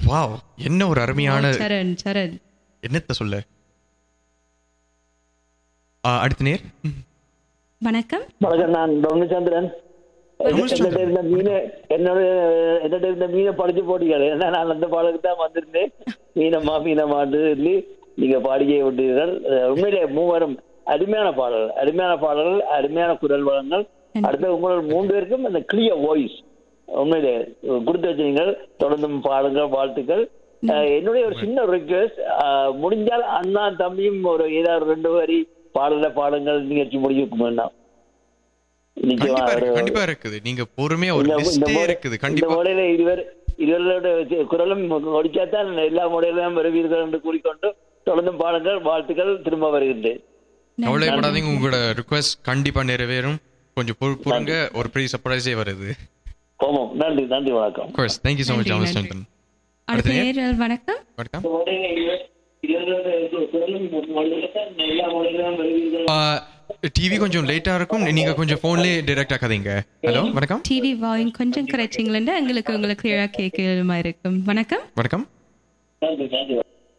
Wow என்ன ஒரு அருமையான சரண் சரண் என்னத்த சொல்ல ஆ, அடுத்த நேர் ம். வணக்கம் வணக்கம் நான் டொமிச்சந்திரன் என்னிட்ட இருந்த மீனை என்னோட என்னிட்ட இருந்த மீனை படிச்சு போட்டீங்க ஏன்னா நான் அந்த பாடலுக்கு தான் வந்திருந்தேன் மீனம்மா மீனம்மான்னு சொல்லி நீங்க பாடியே விட்டீர்கள் அஹ் உண்மையிலே மூவரும் அருமையான பாடல் அருமையான பாடல்கள் அருமையான குரல் வளங்கள் அடுத்து உங்களோட மூன்று பேருக்கும் அந்த கிளியர் வாய்ஸ் உண்மையிலே கொடுத்து வச்சீங்கள் தொடர்ந்தும் பாடுங்கள் வாழ்த்துக்கள் அஹ் என்னுடைய ஒரு சின்ன ரிக்வெஸ்ட் முடிஞ்சால் அண்ணா தம்பியும் ஒரு ஏதாவது ரெண்டு வரி பாடல பாடுங்கள் நிகழ்ச்சி முடிக்கும் வேண்டாம் நிச்சயமா கண்டிப்பா இருக்கு ஒரு- கண்டிப்பா இருக்குது நீங்க பொறுமையா ஒரு இந்த- இந்த லிஸ்டே மோட- இருக்குது இந்த கண்டிப்பா மோடையில இருவர் இருவரோட குரலும் ஒடிச்சாத்தான் எல்லா மோடையிலும் வருவீர்கள் என்று கூறிக்கொண்டு தொடர்ந்தும் பாடுங்கள் வாழ்த்துக்கள் திரும்ப வருகின்றேன் கவலைப்படாதீங்க உங்களோட ரிக்வெஸ்ட் கண்டிப்பா நிறைவேறும் கொஞ்சம் பொறு- பொறுங்க ஒரு பெரிய சர்ப்ரைஸே வருது போவோம் நன்றி நன்றி வணக்கம் கோர்ஸ் தேங்க்யூ ஸோ மச் நன்றி, ஜாமஸ் நன்றி. சந்தன் அடுத்த அடுத்த நேர் வணக்கம் வணக்கம் இந்த மோடையில இருவர்- இருவரோட குரலும் ஒடிச்சாத்தான் எல்லா மோடையிலும் வருவீர்கள் டிவி கொஞ்சம் லேட்டா இருக்கும் நீங்க கொஞ்சம் போன்லயே டைரக்டா கதைங்க ஹலோ வணக்கம் டிவி வால்யூம் கொஞ்சம் குறைச்சிங்களா எங்களுக்கு உங்களுக்கு கிளியரா கேட்கமா இருக்கும் வணக்கம் வணக்கம் நன்றி நன்றி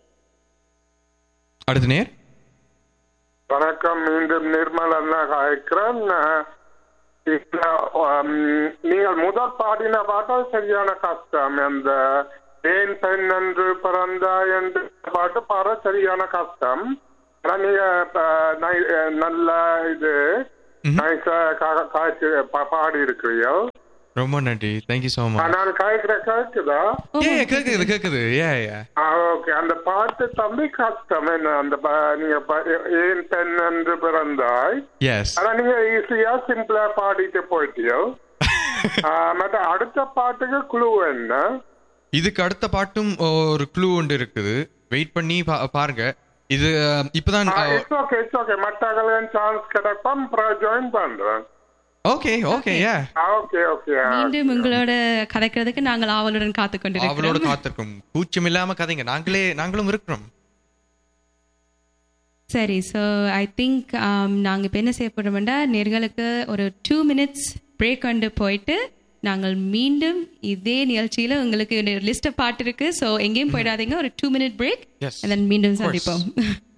அடுத்த நேர் வணக்கம் மீண்டும் நிர்மல் அண்ணா காய்க்கிறேன் இதுல, உம், நீங்கள் முதல் பாடின பாட்டால் சரியான கஷ்டம் அந்த ஏன் பெண் என்று பிறந்தாய் என்று பாட்டு பாட சரியான கஷ்டம் ஆனா நீங்க அஹ், நை- அஹ், நல்ல இது நைஸா காய்ச்சி பாடி இருக்கிறீர்கள் ரொம்ப நன்றி தேங்க்யூ ஸோ மச் நான் காய்க்கிற கேக்குதா ஏ கேக்குது கேக்குது ஏ ஏ ஓகே அந்த பாட்டு தம்பி கஷ்டம் என்ன அந்த ப- நீங்க ப- ஏன் பெண் என்று பிறந்தாய் எஸ் ஆனா நீங்க ஈஸியா சிம்பிளா பாடிட்டு போயிட்டியோ ஆஹ், மற்ற அடுத்த பாட்டுக்கு குழு என்ன இதுக்கு அடுத்த பாட்டும் ஒரு க்ளூ ஒன்று இருக்குது வெயிட் பண்ணி பா- பாருங்க இது அஹ், இப்பதான் இட்ஸ் ஓகே இட்ஸ் ஓகே மற்றவங்களுக்கு சான்ஸ் கிடைப்போம் அப்புறம் ஜாயின் பண்றேன் ஓகே ஓகே ஏ ஓகே ஓகே மீண்டும் உங்களோட கதைக்கிறதுக்கு நாங்கள் ஆவலுடன் காத்து அவளோட கொண்டிருக்கிறோம் காத்திருக்கும் கூச்சம் இல்லாம கதைங்க நாங்களே நாங்களும் இருக்கிறோம் சரி ஸோ ஐ திங்க் நாங்கள் இப்போ என்ன செய்ய போகிறோம்னா நேர்களுக்கு ஒரு டூ மினிட்ஸ் பிரேக் கொண்டு போயிட்டு நாங்கள் மீண்டும் இதே நிகழ்ச்சியில் உங்களுக்கு லிஸ்ட் பாட்டு இருக்கு ஸோ எங்கேயும் போயிடாதீங்க ஒரு two minute break Yes. Then மீண்டும் Of course. சந்திப்போம்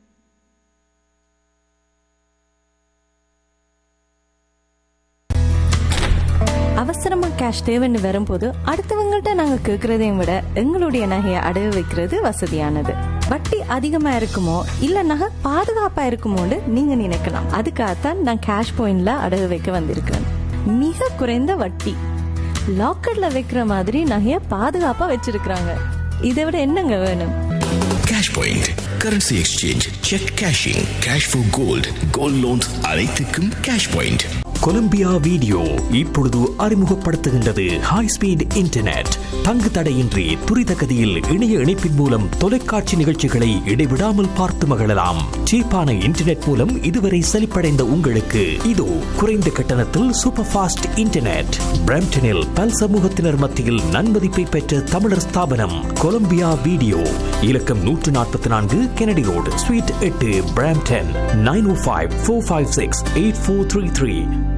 அவசரமா கேஷ் தேவைன்னு வரும்போது அடுத்தவங்கள்ட்ட நாங்க கேக்குறதையும் விட எங்களுடைய நகையை அடகு வைக்கிறது வசதியானது வட்டி அதிகமா இருக்குமோ இல்ல நகை பாதுகாப்பா இருக்குமோன்னு நீங்க நினைக்கலாம் அதுக்காகத்தான் நான் கேஷ் பாயிண்ட்ல அடகு வைக்க வந்திருக்கிறேன் மிக குறைந்த வட்டி லாக்கர்ல வைக்கிற மாதிரி நகைய பாதுகாப்பா வச்சிருக்கிறாங்க இதை விட என்னங்க வேணும் cash point currency exchange cheque cashing cash for gold gold loans அனைத்துக்கும் கேஷ் பாயிண்ட் கொலம்பியா வீடியோ இப்பொழுது அறிமுகப்படுத்துகின்றது ஹை ஸ்பீட் இன்டர்நெட் தங்கு தடையின்றி துரித கதியில் இணைய இணைப்பின் மூலம் தொலைக்காட்சி நிகழ்ச்சிகளை இடைவிடாமல் பார்த்து மகிழலாம் சீப்பான இன்டர்நெட் மூலம் இதுவரை செழிப்படைந்த உங்களுக்கு இதோ குறைந்த கட்டணத்தில் சூப்பர் ஃபாஸ்ட் இன்டர்நெட் பிரம்டனில் பல் சமூகத்தினர் மத்தியில் நன்மதிப்பை பெற்ற தமிழர் ஸ்தாபனம் கொலம்பியா வீடியோ இலக்கம் நூற்று நாற்பத்தி நான்கு கெனடி ரோடு ஸ்வீட் எட்டு Brampton nine O five four five six eight four three three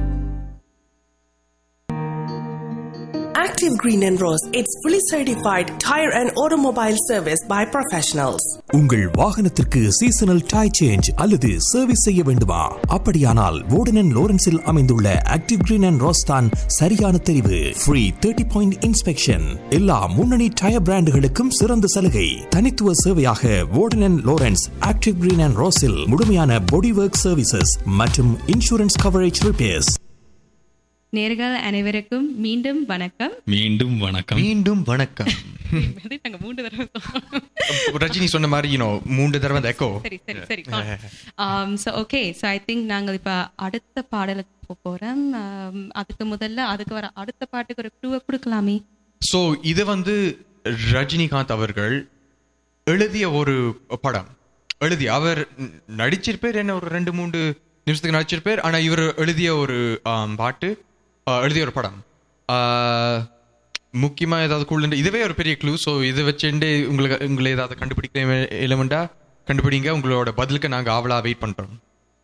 Active Green and Rose, it's fully certified tire and automobile service by professionals. உங்கள் வாகனத்திற்கு சீசனல் டை சேஞ்ச் அல்லது service செய்ய வேண்டுமா அப்படியானால் வோர்டன் லோரன்ஸில் அமைந்துள்ள active Green and ரோஸ்தான் சரியான தெரிவு free thirty point inspection எல்லா முன்னணி டயர் பிராண்டுகளுக்கும் சிறந்த சலுகை தனித்துவ சேவையாக Warden and Lawrence Active Green and ரோஸில் முழுமையான பாடி ஒர்க் சர்வீசஸ் மற்றும் இன்சூரன்ஸ் கவரேஜ் ரிப்பேர்ஸ் நேர்கள் அனைவருக்கும் மீண்டும் வணக்கம் மீண்டும் வணக்கம் மீண்டும் வணக்கம் அது நாங்க மூன்று தடவை சொன்னோம். ரஜினி சொன்ன மாதிரி யூனோ மூன்று தடவை எக்கோ சரி சரி சரி so okay so I think நாங்கள் இப்போ அடுத்த பாடலுக்கு போக போகிறோம் அதுக்கு முதல்ல அதுக்கு வர அடுத்த பாட்டுக்கு ஒரு க்ளூவை கொடுக்கலாமே ஸோ இது வந்து ரஜினிகாந்த் அவர்கள் எழுதிய ஒரு படம் எழுதி அவர் ந- நடிச்சிருப்பார் என்ன ஒரு ரெண்டு மூன்று நிமிஷத்துக்கு நடிச்சிருப்பார் ஆனா இவர் எழுதிய ஒரு ஆம், பாட்டு ஆ, எழுதிய ஒரு படம் ஆ, முக்கியமா ஏதாவது கூழ்ந்து இதுவே ஒரு பெரிய க்ளூ ஸோ இதை வச்சுட்டு உங்களுக்கு உங்களை ஏதாவது கண்டுபிடிக்க எலமெண்டா கண்டுபிடிங்க உங்களோட பதிலுக்கு நாங்க ஆவலா வெயிட் பண்றோம்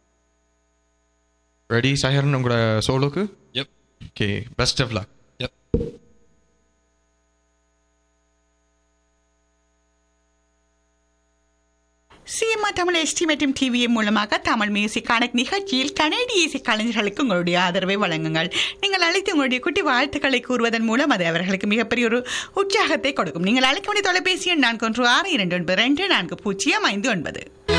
ரெடி சஹரன் உங்களோட சோலோக்கு Yep. Okay best of luck Yep. சிஎம்ஆ தமிழ் எஸ்டி மற்றும் டிவிஎம் மூலமாக தமிழ் மியூசிக் கணக்கு நிகழ்ச்சியில் கனேடிய இசை கலைஞர்களுக்கு உங்களுடைய ஆதரவை வழங்குங்கள் நீங்கள் அழைத்து உங்களுடைய குட்டி வாழ்த்துக்களை கூறுவதன் மூலம் அது அவர்களுக்கு மிகப்பெரிய ஒரு உற்சாகத்தை கொடுக்கும் நீங்கள் அழைக்க வேண்டிய தொலைபேசி எண் நான்கு ஒன்று ஆறு இரண்டு ஒன்பது ரெண்டு நான்கு பூஜ்ஜியம் ஐந்து ஒன்பது